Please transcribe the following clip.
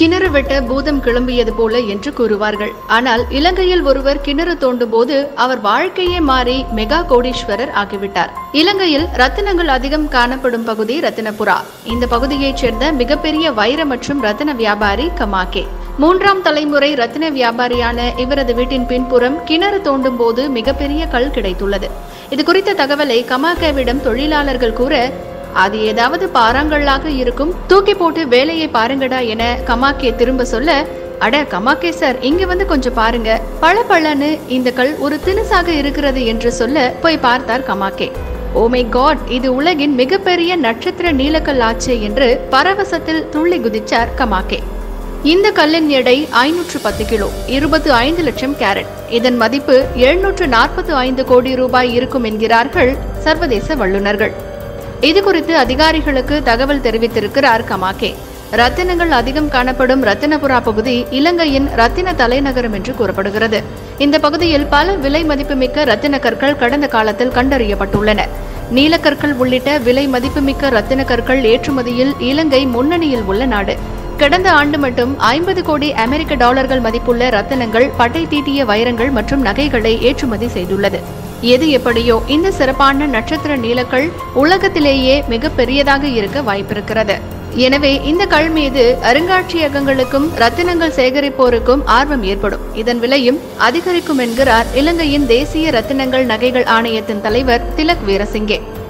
கிணறு வெட்ட பூதம் கிளம்பியது போல என்று கூறுவார்கள் ஆனால் இலங்கையில் ஒருவர் கிணறு தோண்டும் போது அவர் வாழ்க்கையே மாறி மெகா கோடீஸ்வரர் ஆகிவிட்டார் இலங்கையில் ரத்தினங்கள் அதிகம் காணப்படும் பகுதி ரத்தினபுரா இந்த பகுதியைச் சேர்ந்த மிகப்பெரிய வைர மற்றும் ரத்தின வியாபாரி கமாகே மூன்றாம் தலைமுறை ரத்தின வியாபாரியான இவரது வீட்டின் பின்புறம் கிணறு தோண்டும் போது மிகப்பெரிய கல் கிடைத்துள்ளது இது குறித்த தகவலை கமாகேவிடம் தொழிலாளர்கள் கூற அது ஏதாவது பாறாங்கல்லாக இருக்கும் தூக்கி போட்டு வேலையை பாருங்கடா என கமாக்கே திரும்ப சொல்ல அட கமாக்கே சார் இங்க வந்து கொஞ்சம் பாருங்க பள இந்த கல் ஒரு தினுசாக இருக்கிறது என்று சொல்ல போய் பார்த்தார் கமாக்கே ஓமை காட் இது உலகின் மிகப்பெரிய நட்சத்திர நீலக்கல் ஆச்சே என்று பரவசத்தில் துள்ளி குதிச்சார் கமாக்கே இந்த கல்லின் எடை ஐநூற்று பத்து கிலோ இருபத்து ஐந்து லட்சம் கேரட் இதன் மதிப்பு எழுநூற்று நாற்பத்து ஐந்து கோடி ரூபாய் இருக்கும் என்கிறார்கள் சர்வதேச வல்லுநர்கள் இது குறித்து அதிகாரிகளுக்கு தகவல் தெரிவித்திருக்கிறார் கமாகே ரத்தினங்கள் அதிகம் காணப்படும் ரத்தினபுரா பகுதி இலங்கையின் ரத்தின தலைநகரம் என்று கூறப்படுகிறது இந்த பகுதியில் பல விலை மதிப்புமிக்க ரத்தின கற்கள் கடந்த காலத்தில் கண்டறியப்பட்டுள்ளன நீலக்கற்கள் உள்ளிட்ட விலை மதிப்புமிக்க ரத்தின கற்கள் ஏற்றுமதியில் இலங்கை முன்னணியில் உள்ள நாடு கடந்த ஆண்டு மட்டும் ஐம்பது கோடி அமெரிக்க டாலர்கள் மதிப்புள்ள ரத்தினங்கள் பட்டை தீட்டிய வைரங்கள் மற்றும் நகைகளை ஏற்றுமதி செய்துள்ளது எது எப்படியோ இந்த சிறப்பான நட்சத்திர நீலக்கல் உலகத்திலேயே மிக பெரியதாக இருக்க வாய்ப்பிருக்கிறது எனவே இந்த கல் மீது அருங்காட்சியகங்களுக்கும் ரத்தினங்கள் சேகரிப்போருக்கும் ஆர்வம் ஏற்படும் இதன் விலையும் அதிகரிக்கும் என்கிறார் இலங்கையின் தேசிய ரத்தினங்கள் நகைகள் ஆணையத்தின் தலைவர் திலக் வீரசிங்கே